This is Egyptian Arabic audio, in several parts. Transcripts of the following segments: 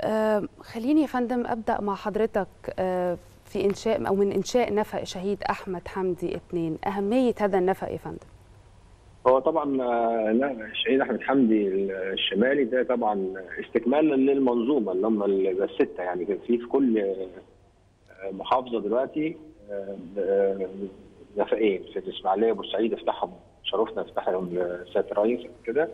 آه، خليني يا فندم ابدا مع حضرتك آه، في انشاء او من انشاء نفق شهيد احمد حمدي اثنين اهميه هذا النفق يا فندم هو طبعا آه، لا الشهيد احمد حمدي الشمالي ده طبعا استكمالا للمنظومه اللي هم السته يعني كان في في كل آه، محافظه دلوقتي آه، آه، نفقين في الاسماعيليه بورسعيد افتحهم شرفنا افتحهم سياده الرئيس كده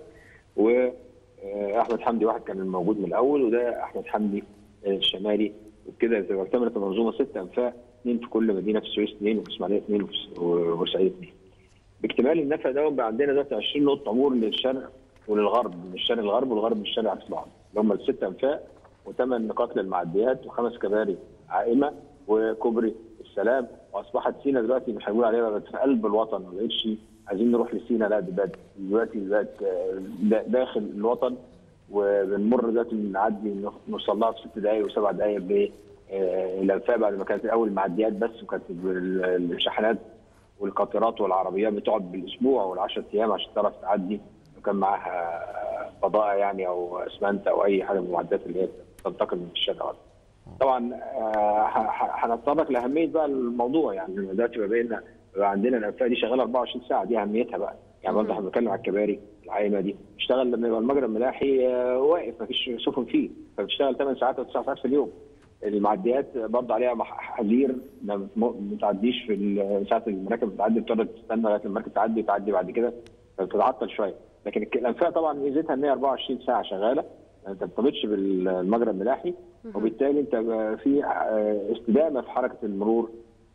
واحمد حمدي واحد كان موجود من الاول وده احمد حمدي الشمالي وكده تبقى اكتملت المنظومه ست انفاق اثنين في كل مدينه في السويس اثنين وفي الاسماعيليه اثنين وبورسعيد اثنين. باكتمال النفق ده بقى عندنا دلوقتي 20 نقطه عبور للشرق وللغرب من الشرق الغرب والغرب من الشرق عكس بعض اللي هم الست انفاق وثمان نقاط للمعديات وخمس كباري عائمه وكوبري السلام واصبحت سينا دلوقتي مش هنقول عليها بقت في قلب الوطن ما بقتش عايزين نروح لسينا لا دي بقت دلوقتي بقت آه، داخل الوطن وبنمر دلوقتي بنعدي نوصل لها في ست دقائق وسبع دقائق ب آه، الانفاق بعد ما كانت الاول معديات بس وكانت الشحنات والقاطرات والعربيات بتقعد بالاسبوع والعشر ايام عشان تعرف تعدي وكان معاها بضائع يعني او اسمنت او اي حاجه من المعدات اللي هي تنتقل من الشارع طبعا آه، هنتطرق لاهميه بقى الموضوع يعني دلوقتي بقينا بقى عندنا الانفاق دي شغاله 24 ساعه دي اهميتها بقى يعني برضه احنا بنتكلم على الكباري العايمه دي بتشتغل لما يبقى المجرى الملاحي آه، واقف ما فيش سفن فيه فبتشتغل 8 ساعات او 9 ساعات في اليوم المعديات برضه عليها حذير ما تعديش في ساعه المراكب بتعدي بتقعد تستنى لغايه المركب تعدي وتعدي بعد كده فبتتعطل شويه لكن الانفاق طبعا ميزتها ان هي 24 ساعه شغاله ما ترتبطش بالمجرى الملاحي وبالتالي انت في استدامه في حركه المرور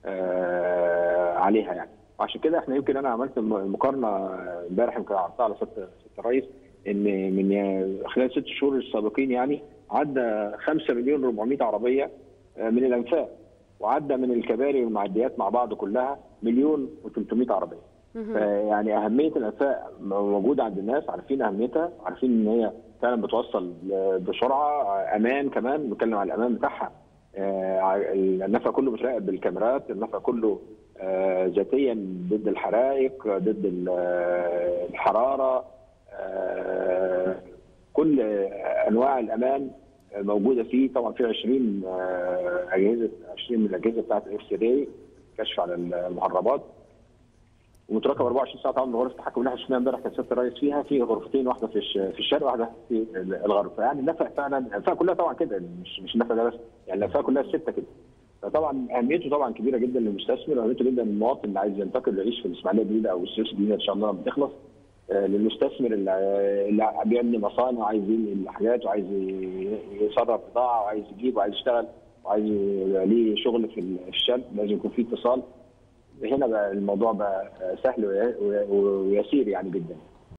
عليها يعني وعشان كده احنا يمكن انا عملت مقارنه امبارح يمكن عرضتها على سياده الرئيس ان من خلال ست شهور السابقين يعني عدى 5 مليون 400 عربيه من الانفاق وعدى من الكباري والمعديات مع بعض كلها مليون و300 عربيه. فيعني اهميه الانفاق موجوده عند الناس عارفين اهميتها عارفين ان هي فعلا بتوصل بسرعه امان كمان بنتكلم على الامان بتاعها النفق كله متراقب بالكاميرات النفق كله ذاتيا ضد الحرائق ضد الحراره كل انواع الامان موجوده فيه طبعا في 20 اجهزه 20 من الاجهزه بتاعت الاف سي كشف على المهربات ومتراقب 24 ساعه طبعا غرفه التحكم اللي احنا شفناها امبارح كانت سياده الرئيس فيها في غرفتين واحده في في الشرق واحده في الغرب فيعني النفق فعلا النفق كلها طبعا كده مش مش النفق ده بس يعني النفق كلها السته كده فطبعا اهميته طبعا كبيره جدا للمستثمر واهميته جدا للمواطن اللي عايز ينتقل يعيش في الاسماعيليه الجديده او السويس الجديده ان شاء الله لما بتخلص للمستثمر اللي بيبني مصانع وعايز ينقل حاجات وعايز يصرف بضاعه وعايز يجيب وعايز يشتغل وعايز يبقى ليه شغل في الشرق لازم يكون في اتصال هنا بقى الموضوع بقى سهل ويسير يعني جدا